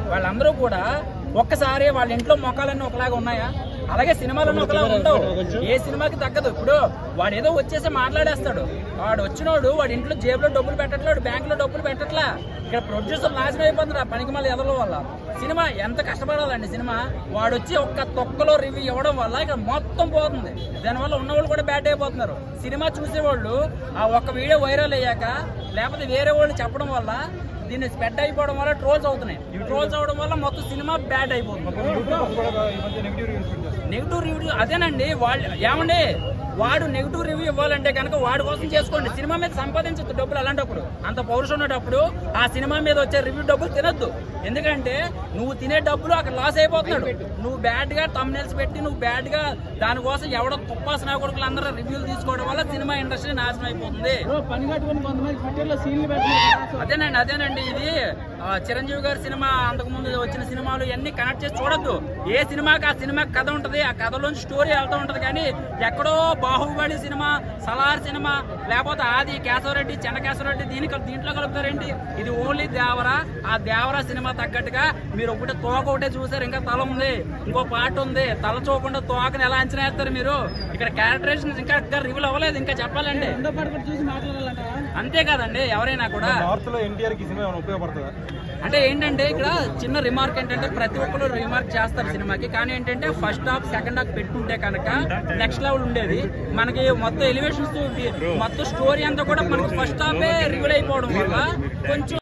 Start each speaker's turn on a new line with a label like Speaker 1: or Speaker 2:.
Speaker 1: వాళ్ళందరూ కూడా ఒక్కసారి వాళ్ళ ఇంట్లో మొక్కలన్నీ ఒకలాగా ఉన్నాయా అలాగే సినిమాలన్నీ ఒకలాగా ఉండవు ఏ సినిమాకి తగ్గదు ఇప్పుడు వాడు ఏదో వచ్చేసి మాట్లాడేస్తాడు వాడు వచ్చినోడు వాడి ఇంట్లో జేబులో డబ్బులు పెట్టట్లేడు బ్యాంకులో డబ్బులు పెట్టట్లా ఇక్కడ ప్రొడ్యూసర్ నాశనం అయిపోతుంది ఆ పనికి మళ్ళీ ఎదల వల్ల సినిమా ఎంత కష్టపడాలండి సినిమా వాడు వచ్చి ఒక్క తొక్కలో రివ్యూ ఇవ్వడం వల్ల ఇక్కడ మొత్తం పోతుంది దానివల్ల ఉన్నవాళ్ళు కూడా బ్యాడ్ అయిపోతున్నారు సినిమా చూసేవాళ్ళు ఆ ఒక్క వీడియో వైరల్ అయ్యాక లేకపోతే వేరే వాళ్ళు చెప్పడం వల్ల దీన్ని స్ప్రెడ్ అయిపోవడం వల్ల ట్రోల్స్ అవుతున్నాయి ట్రోల్స్ అవడం వల్ల మొత్తం సినిమా బ్యాడ్ అయిపోతుంది నెగిటివ్ రివ్యూ అదేనండి వాళ్ళు ఏమండి వాడు నెగిటివ్ రివ్యూ ఇవ్వాలంటే కనుక వాడి కోసం చేసుకోండి సినిమా మీద సంపాదించద్దు డబ్బులు అలాంటప్పుడు అంత పౌరుషం ఉన్నప్పుడు ఆ సినిమా మీద వచ్చే రివ్యూ డబ్బులు తినొద్దు ఎందుకంటే నువ్వు తినే డబ్బులు అక్కడ లాస్ అయిపోతున్నాడు నువ్వు బ్యాడ్ గా తమ్నెల్స్ పెట్టి నువ్వు బ్యాడ్ గా దానికోసం ఎవడో తుప్పాసిన కొడుకులు అందరూ రివ్యూలు తీసుకోవడం వల్ల సినిమా ఇండస్ట్రీ నాశనం అయిపోతుంది
Speaker 2: పని కట్టుకుని కొంతమంది ట్విట్టర్ లో సీన్లు పెట్టిన
Speaker 1: అదేనండి అదేనండి ఇది ఆ, చిరంజీవి గారి సినిమా అంతకు ముందు వచ్చిన సినిమాలు ఇవన్నీ కనెక్ట్ చేసి చూడొద్దు ఏ సినిమాకి ఆ సినిమా కథ ఉంటది ఆ కథలోంచి స్టోరీ వెళ్తూ ఉంటది కానీ ఎక్కడో బాహుబలి సినిమా సలార్ సినిమా లేకపోతే ఆది కేశవరెడ్డి చెన్న కేశవరెడ్డి దీనికి దీంట్లో కలుపుతారేంటి ఇది ఓన్లీ దేవరా ఆ దేవరా సినిమా తగ్గట్టుగా మీరు ఒకటి తోక ఒకటే చూసారు ఇంకా తల ఉంది ఇంకో పాట ఉంది తల చూడకుండా తోకని ఎలా అంచనా వేస్తారు మీరు ఇక్కడ క్యారెక్టరేషన్ ఇంకా ఇంకా రివీల్ అవ్వలేదు ఇంకా చెప్పాలంటే
Speaker 2: రెండో పాట కూడా చూసి మాట్లాడాలంట
Speaker 1: అంతే కాదండి ఎవరైనా కూడా
Speaker 3: నార్త్ లో ఎన్టీఆర్ కి సినిమా ఏమైనా ఉపయోగపడుతుందా
Speaker 1: అంటే ఏంటంటే ఇక్కడ చిన్న రిమార్క్ ఏంటంటే ప్రతి ఒక్కరు రిమార్క్ చేస్తారు సినిమాకి కానీ ఏంటంటే ఫస్ట్ హాఫ్ సెకండ్ హాఫ్ పెట్టుకుంటే కనుక నెక్స్ట్ లెవెల్ ఉండేది మనకి మొత్తం ఎలివేషన్స్ మొత్తం స్టోరీ అంతా కూడా మనకి ఫస్ట్ హాఫే రివీల్ అయిపోవడం వల్ల కొంచెం